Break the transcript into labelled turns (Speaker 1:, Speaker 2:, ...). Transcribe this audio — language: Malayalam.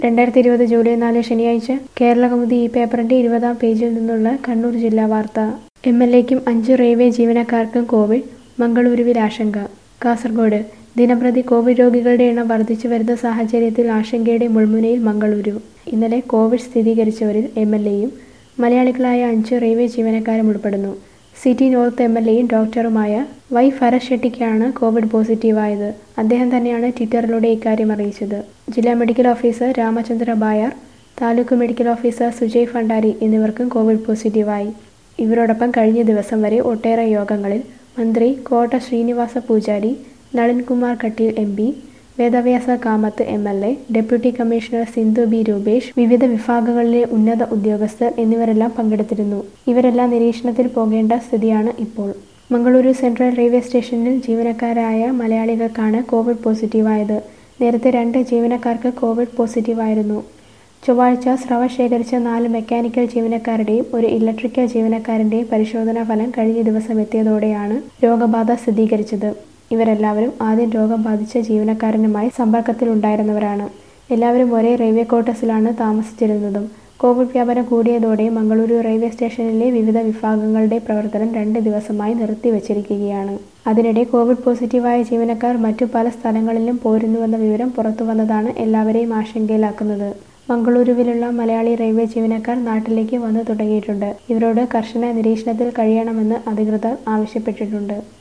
Speaker 1: രണ്ടായിരത്തി ഇരുപത് ജൂലൈ നാല് ശനിയാഴ്ച കേരളകൗമുദി ഈ പേപ്പറിന്റെ ഇരുപതാം പേജിൽ നിന്നുള്ള കണ്ണൂർ ജില്ലാ വാർത്ത എം എൽ എക്കും അഞ്ച് റെയിൽവേ ജീവനക്കാർക്കും കോവിഡ് മംഗളൂരുവിൽ ആശങ്ക കാസർഗോഡ് ദിനംപ്രതി കോവിഡ് രോഗികളുടെ എണ്ണം വർദ്ധിച്ചു വരുന്ന സാഹചര്യത്തിൽ ആശങ്കയുടെ മുൾമുനയിൽ മംഗളൂരു ഇന്നലെ കോവിഡ് സ്ഥിരീകരിച്ചവരിൽ എം എൽ എയും മലയാളികളായ അഞ്ച് റെയിൽവേ ജീവനക്കാരും ഉൾപ്പെടുന്നു സിറ്റി നോർത്ത് എം എൽ എയും ഡോക്ടറുമായ വൈ ഫരസ് ഷെട്ടിക്കാണ് കോവിഡ് പോസിറ്റീവായത് അദ്ദേഹം തന്നെയാണ് ട്വിറ്ററിലൂടെ ഇക്കാര്യം അറിയിച്ചത് ജില്ലാ medical officer Ramachandra Bayar taluk medical officer Sujay Bhandari എന്നിവർക്കും കോവിഡ് പോസിറ്റീവായി ഇവരോടൊപ്പം കഴിഞ്ഞ ദിവസം വരെ ഒട്ടേറെ യോഗങ്ങളിൽ മന്ത്രി Kota Srinivasa Poojary Nalinkumar Kateel M P Vedavyasa Kamath M L A deputy commissioner Sindhu B Roopesh വിവിധ വിഭാഗങ്ങളിലെ ഉന്നത ഉദ്യോഗസ്ഥർ എന്നിവരെല്ലാം പങ്കെടുത്തിരുന്നു ഇവരെല്ലാം നിരീക്ഷണത്തിൽ പോകേണ്ട സ്ഥിതിയാണ് ഇപ്പോൾ മംഗളൂരു സെൻട്രൽ റെയിൽവേ സ്റ്റേഷനിൽ ജീവനക്കാരായ മലയാളികൾക്കാണ് കോവിഡ് പോസിറ്റീവായത് നേരത്തെ രണ്ട് ജീവനക്കാർക്ക് കോവിഡ് പോസിറ്റീവായിരുന്നു ചൊവ്വാഴ്ച സ്രവ ശേഖരിച്ച നാല് മെക്കാനിക്കൽ ജീവനക്കാരുടെയും ഒരു ഇലക്ട്രിക്കൽ ജീവനക്കാരന്റെയും പരിശോധനാ ഫലം കഴിഞ്ഞ ദിവസം എത്തിയതോടെയാണ് രോഗബാധ സ്ഥിരീകരിച്ചത് ഇവരെല്ലാവരും ആദ്യം രോഗം ബാധിച്ച ജീവനക്കാരനുമായി സമ്പർക്കത്തിലുണ്ടായിരുന്നവരാണ് എല്ലാവരും ഒരേ റെയിൽവേ ക്വാർട്ടേഴ്സിലാണ് താമസിച്ചിരുന്നതും കോവിഡ് വ്യാപനം കൂടിയതോടെ മംഗളൂരു റെയിൽവേ സ്റ്റേഷനിലെ വിവിധ വിഭാഗങ്ങളുടെ പ്രവർത്തനം രണ്ട് ദിവസമായി നിർത്തിവച്ചിരിക്കുകയാണ് അതിനിടെ കോവിഡ് പോസിറ്റീവായ ജീവനക്കാർ മറ്റു പല സ്ഥലങ്ങളിലും പോരുന്നുവെന്ന വിവരം പുറത്തുവന്നതാണ് എല്ലാവരെയും ആശങ്കയിലാക്കുന്നത് മംഗളൂരുവിലുള്ള മലയാളി റെയിൽവേ ജീവനക്കാർ നാട്ടിലേക്ക് വന്നു തുടങ്ങിയിട്ടുണ്ട് ഇവരോട് കർശന നിരീക്ഷണത്തിൽ കഴിയണമെന്ന് അധികൃതർ ആവശ്യപ്പെട്ടിട്ടുണ്ട്